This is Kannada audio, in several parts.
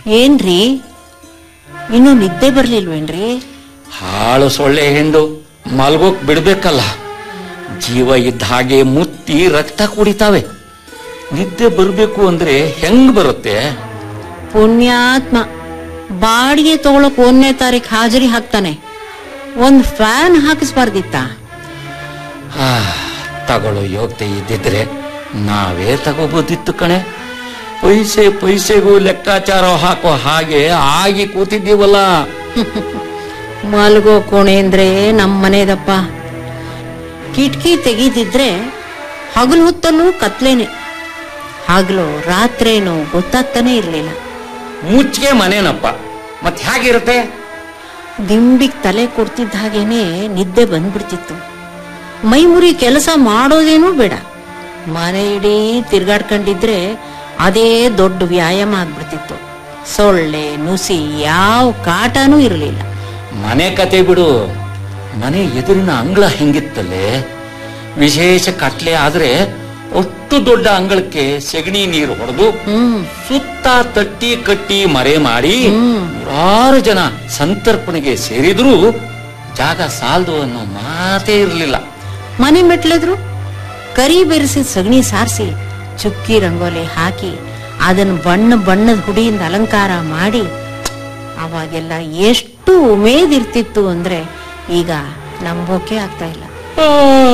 ಏನ್ರಿ ಇನ್ನು ನಿದ್ದೆ ಬರ್ಲಿಲ್ವೇನ್ರಿ ಹಾಳು ಸೊಳ್ಳೆ ಹೆಂಡು ಮಲ್ಗೋಕ್ ಬಿಡ್ಬೇಕಲ್ಲ ಜೀವ ಇದ್ದ ಹಾಗೆ ಮುತ್ತಿ ರಕ್ತ ಕುಡಿತಾವೆ ನಿದ್ದೆ ಬರ್ಬೇಕು ಅಂದ್ರೆ ಹೆಂಗ್ ಬರುತ್ತೆ ಪುಣ್ಯಾತ್ಮ ಬಾಡಿಗೆ ತಗೊಳಕ್ ಒಂದನೇ ತಾರೀಕು ಹಾಜರಿ ಹಾಕ್ತಾನೆ ಒಂದ್ ಫ್ಯಾನ್ ಹಾಕಿಸ್ಬಾರ್ದಿತ್ತ ಆ, ತಗೊಳ್ಳೋ ಯೋಗ್ಯತೆ ಇದ್ದಿದ್ರೆ ನಾವೇ ತಗೋಬೋದಿತ್ತು ಕಣೆ ಪೈಸೆ ಪೈಸೆಗೂ ಲೆಕ್ಕಾಚಾರ ಹಾಕೋ ಹಾಗೆ ಆಗಿ ಕೂತಿದ್ದೀವಲ್ಲ ಮಲ್ಗೋ ಕೋಣೆ ಅಂದ್ರೆ ನಮ್ ಮನೆದಪ್ಪ ಕಿಟಕಿ ತೆಗೀದಿದ್ರೆ ಹಗಲು ಹೊತ್ತಲ್ಲೂ ಕತ್ಲೇನೆ ಹಗಲು ರಾತ್ರೇನು ಗೊತ್ತಾಗ್ತಾನೆ ಇರ್ಲಿಲ್ಲ ಮುಚ್ಚಿಗೆ ಮನೇನಪ್ಪ ಮತ್ ಹೇಗಿರುತ್ತೆ ದಿಂಬಿಗ್ ತಲೆ ಕೊಡ್ತಿದ್ದ ಹಾಗೇನೆ ನಿದ್ದೆ ಬಂದ್ಬಿಡ್ತಿತ್ತು ಮೈಮುರಿ ಕೆಲಸ ಮಾಡೋದೇನೂ ಬೇಡ ಮನೆ ಇಡೀ ತಿರ್ಗಾಡ್ಕೊಂಡಿದ್ರೆ ಅದೇ ದೊಡ್ಡ ವ್ಯಾಯಾಮ ಆಗ್ಬಿಡ್ತಿತ್ತು ಸೊಳ್ಳೆ ನುಸಿ ಯಾವ ಕಾಟನೂ ಇರಲಿಲ್ಲ ಮನೆ ಕತೆ ಬಿಡು ಮನೆ ಎದುರಿನ ಅಂಗಳ ಹೆಂಗಿತ್ತಲ್ಲೇ ವಿಶೇಷ ಕಟ್ಲೆ ಆದ್ರೆ ಅಷ್ಟು ದೊಡ್ಡ ಅಂಗಳಕ್ಕೆ ಸೆಗಣಿ ನೀರು ಹೊಡೆದು ಹ್ಮ್ ಸುತ್ತ ತಟ್ಟಿ ಕಟ್ಟಿ ಮರೆ ಮಾಡಿ ನೂರಾರು ಜನ ಸಂತರ್ಪಣೆಗೆ ಸೇರಿದ್ರು ಜಾಗ ಸಾಲದು ಅನ್ನೋ ಮಾತೇ ಇರಲಿಲ್ಲ ಮನೆ ಮೆಟ್ಲೆದ್ರು ಕರಿ ಬೆರೆಸಿದ ಸಗಣಿ ಸಾರಿಸಿ ಚುಕ್ಕಿ ರಂಗೋಲಿ ಹಾಕಿ ಅದನ್ನ ಬಣ್ಣ ಬಣ್ಣದ ಹುಡಿಯಿಂದ ಅಲಂಕಾರ ಮಾಡಿ ಅವಾಗೆಲ್ಲ ಎಷ್ಟು ಉಮೇದಿರ್ತಿತ್ತು ಅಂದ್ರೆ ಈಗ ನಂಬೋಕೆ ಆಗ್ತಾ ಇಲ್ಲ ಆ,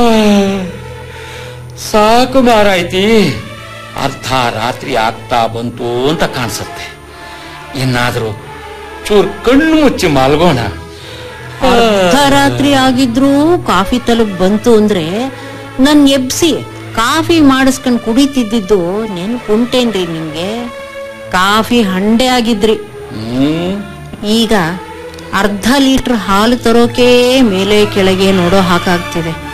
ಸಾಕು ಮಾರಾಯ್ತಿ ಅರ್ಧ ರಾತ್ರಿ ಆಗ್ತಾ ಬಂತು ಅಂತ ಕಾಣಿಸುತ್ತೆ ಇನ್ನಾದ್ರೂ ಚೂರ್ ಕಣ್ಣು ಮುಚ್ಚಿ ಮಲ್ಗೋಣ ಅರ್ಧ ರಾತ್ರಿ ಆಗಿದ್ರೂ ಕಾಫಿ ತಲುಪ್ ಬಂತು ಅಂದ್ರೆ ನನ್ ಎಬ್ಸಿ ಕಾಫಿ ಮಾಡಿಸ್ಕೊಂಡ್ ಕುಡಿತಿದ್ದಿದ್ದು ನೆನ್ಪುಂಟೇನ್ರಿ ನಿಮ್ಗೆ ಕಾಫಿ ಹಂಡೆ ಆಗಿದ್ರಿ ಹ್ಮ್ ಈಗ ಅರ್ಧ ಲೀಟರ್ ಹಾಲು ತರೋಕೆ ಮೇಲೆ ಕೆಳಗೆ ನೋಡೋ ಹಾಕಾಗ್ತಿದೆ